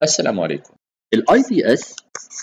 السلام عليكم ال IDS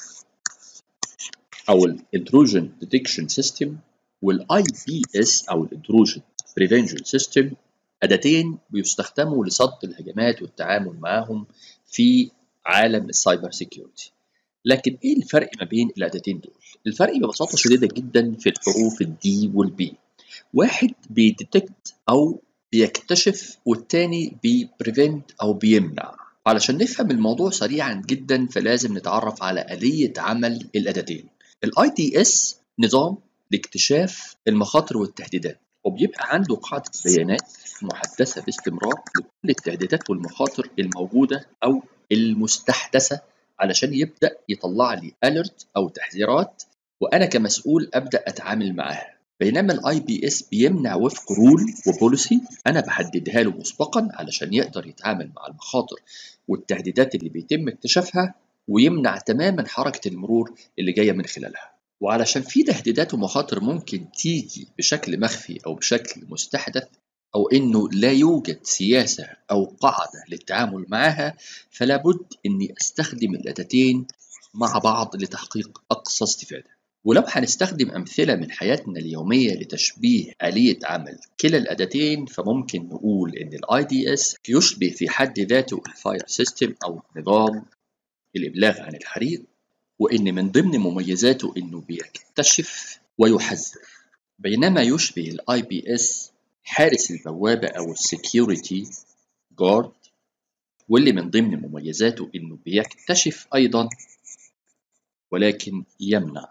أو ال Intrusion Detection System وال IPS أو ال Intrusion Prevention System أداتين بيستخدموا لصد الهجمات والتعامل معهم في عالم السايبر سيكيورتي لكن ايه الفرق ما بين الاداتين دول الفرق ببساطه شديده جدا في الحروف الدي والبي واحد بيديتكت او بيكتشف والتاني بيبريفنت او بيمنع علشان نفهم الموضوع سريعا جدا فلازم نتعرف على آلية عمل الأداتين الاي دي اس نظام لاكتشاف المخاطر والتهديدات وبيبقى عنده قاعدة بيانات محدثة باستمرار لكل التهديدات والمخاطر الموجودة أو المستحدثة علشان يبدأ يطلع لي alert أو تحذيرات وأنا كمسؤول أبدأ أتعامل معاها بينما الاي بي اس بيمنع وفق رول وبوليسي انا بحددها له مسبقا علشان يقدر يتعامل مع المخاطر والتهديدات اللي بيتم اكتشافها ويمنع تماما حركه المرور اللي جايه من خلالها وعلشان في تهديدات ومخاطر ممكن تيجي بشكل مخفي او بشكل مستحدث او انه لا يوجد سياسه او قاعده للتعامل معها فلا بد اني استخدم الاداتين مع بعض لتحقيق اقصى استفاده ولو هنستخدم أمثلة من حياتنا اليومية لتشبيه آلية عمل كلا الأداتين فممكن نقول إن ال IDS يشبه في حد ذاته الفاير سيستم أو نظام الإبلاغ عن الحريق وإن من ضمن مميزاته إنه بيكتشف ويحذر بينما يشبه ال IPS حارس البوابة أو السكيورتي جارد واللي من ضمن مميزاته إنه بيكتشف أيضا ولكن يمنع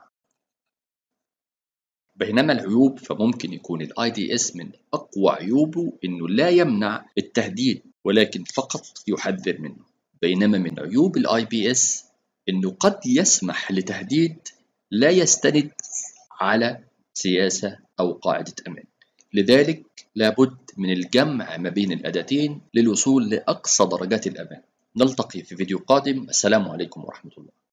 بينما العيوب فممكن يكون ال IDS من أقوى عيوبه إنه لا يمنع التهديد ولكن فقط يحذر منه بينما من عيوب ال IPS إنه قد يسمح لتهديد لا يستند على سياسة أو قاعدة أمان لذلك لابد من الجمع ما بين الأداتين للوصول لأقصى درجات الأمان نلتقي في فيديو قادم السلام عليكم ورحمة الله